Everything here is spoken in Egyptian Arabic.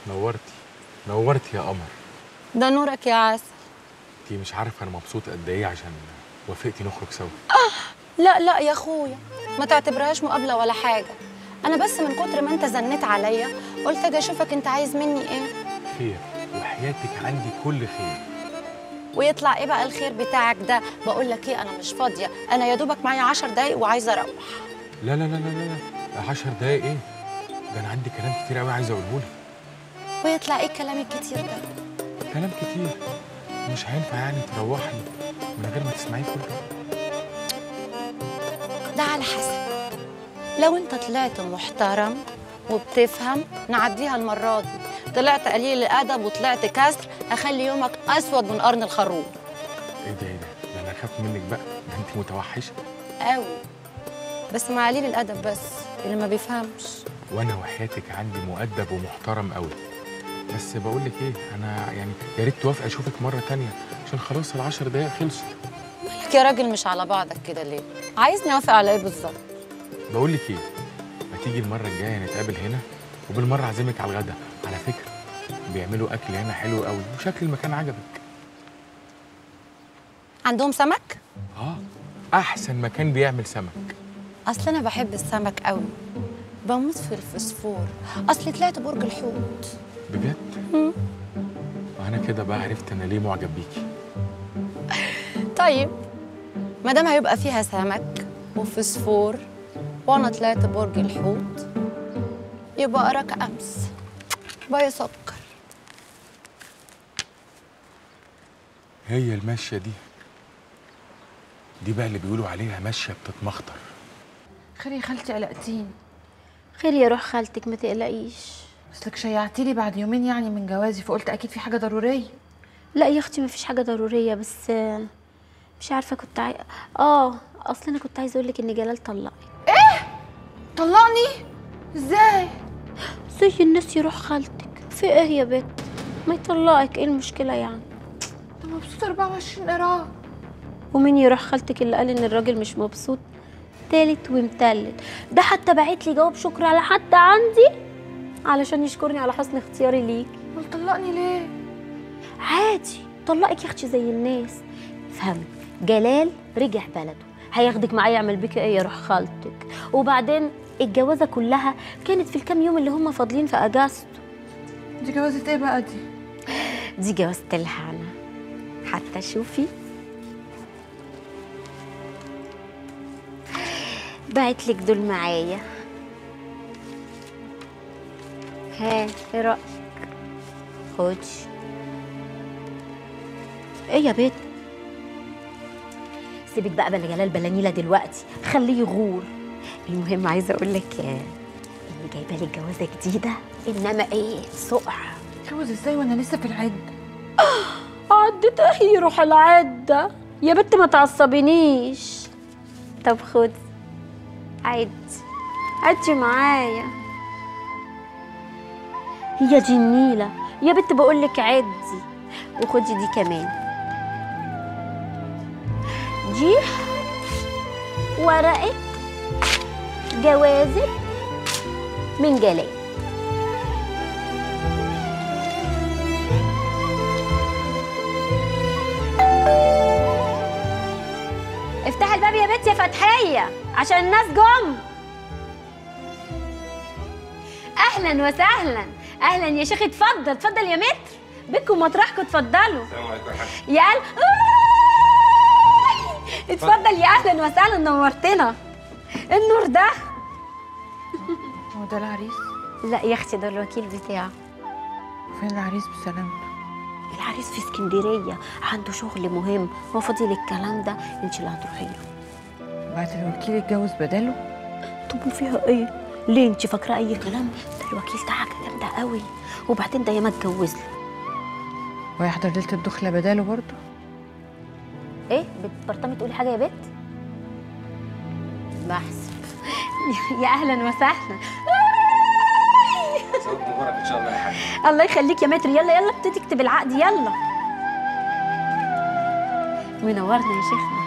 نورتي نورتي يا قمر ده نورك يا عسل انتي مش عارفه انا مبسوط قد ايه عشان وافقتي نخرج سوا لا لا يا اخويا ما تعتبرهاش مقابله ولا حاجه انا بس من كتر ما انت زنيت عليا قلت اجي اشوفك انت عايز مني ايه خير وحياتك عندي كل خير ويطلع ايه بقى الخير بتاعك ده بقول لك ايه انا مش فاضيه انا يا دوبك معايا 10 دقايق وعايزه اروح لا لا لا لا لا لا 10 دقايق ايه ده انا عندي كلام كتير قوي عايز اقوله لك ويطلع ايه الكلام الكتير ده كلام كتير مش هينفع يعني تروحي من غير ما تسمعيه كله ده على حسب لو انت طلعت محترم وبتفهم نعديها المره دي طلعت قليل الادب وطلعت كسر هخلي يومك اسود من قرن الخروف ايه ده ايه ده ده انا اخاف منك بقى ده انت متوحشه قوي بس مع قليل الادب بس اللي ما بيفهمش وانا وحياتك عندي مؤدب ومحترم قوي بس بقول لك ايه انا يعني يا ريت توافقي اشوفك مره تانية عشان خلاص العشر دقايق خلصوا مالك يا راجل مش على بعضك كده ليه عايزني اوافق على ايه بالظبط بقول لك ايه ما تيجي المره الجايه نتقابل هنا وبالمره اعزمك على الغدا على فكره بيعملوا اكل هنا حلو قوي وشكل المكان عجبك عندهم سمك اه احسن مكان بيعمل سمك اصل انا بحب السمك قوي بموت في الفسفور اصل طلعت برج الحوت بجد وانا كده بقى عرفت انا ليه معجب بيكي طيب ما دام هيبقى فيها سمك وفسفور وانا طلعت برج الحوت يبقى اراك امس باي سكر هي الماشيه دي دي بقى اللي بيقولوا عليها ماشيه بتتمخطر خير يا خالتي قلقتيني خير يا روح خالتك ما تقلقيش اصلك شيعتي لي بعد يومين يعني من جوازي فقلت اكيد في حاجه ضروريه لا يا اختي ما فيش حاجه ضروريه بس آه، مش عارفه كنت عاي... اه اصل انا كنت عايزه اقول لك ان جلال طلقني طلقني ازاي زي الناس يروح خالتك في ايه يا بت ما يطلقك ايه المشكله يعني انا مبسوطه 24 قراءه ومين يروح خالتك اللي قال ان الراجل مش مبسوط تالت ومتلت ده حتى بعت لي جواب شكر على حد عندي علشان يشكرني على حسن اختياري ليك امال طلقني ليه عادي طلقك يا اختي زي الناس فهمي جلال رجع بلده هياخدك معاه يعمل بيكي ايه يا روح خالتك وبعدين الجوازه كلها كانت في الكام يوم اللي هم فاضلين في اجازته دي جوازه ايه بقى دي دي جوازة الهنا حتى شوفي بعت لك دول معايا ها ايه رايك خدي ايه يا بيت سيبك بقى بلا جلال بلا نيله دلوقتي خليه يغور المهم عايزه اقول لك اني جايبه لك جوازه جديده انما ايه سقع اتجوز ازاي وانا لسه في العد عدت ايه روح العدة يا بنت ما تعصبينيش طب خدي عد عدي معايا هي دي النيلة يا بنت بقولك عدي وخدي دي كمان دي ورقة جوازك من جلال افتحي الباب يا بنت يا فتحية عشان الناس جم اهلا وسهلا اهلا يا شيخ اتفضل اتفضل يا متر بكم مطرحكم اتفضلوا السلام عليكم يا حاج يا قل اتفضل يا اهلا وسهلا نورتنا النور ده هو ده العريس لا يا اختي ده الوكيل بتاعه فين العريس بسلامته العريس في اسكندريه عنده شغل مهم هو فاضي الكلام ده انت اللي هتروحي له بعد الوكيل اتجوز بداله طب وفيها ايه ليه انت فاكره اي كلام ده الوكيل ده حاجه جامده قوي وبعدين ده ياما اتجوز له ويحضر ليله الدخله بداله برضه ايه بتبرطمي تقولي حاجه يا بت بحسب يا اهلا وسهلا صوت مبارك ان شاء الله يا حاج الله يخليك يا متر يلا يلا ابتدي اكتب العقد يلا منورنا يا شيخنا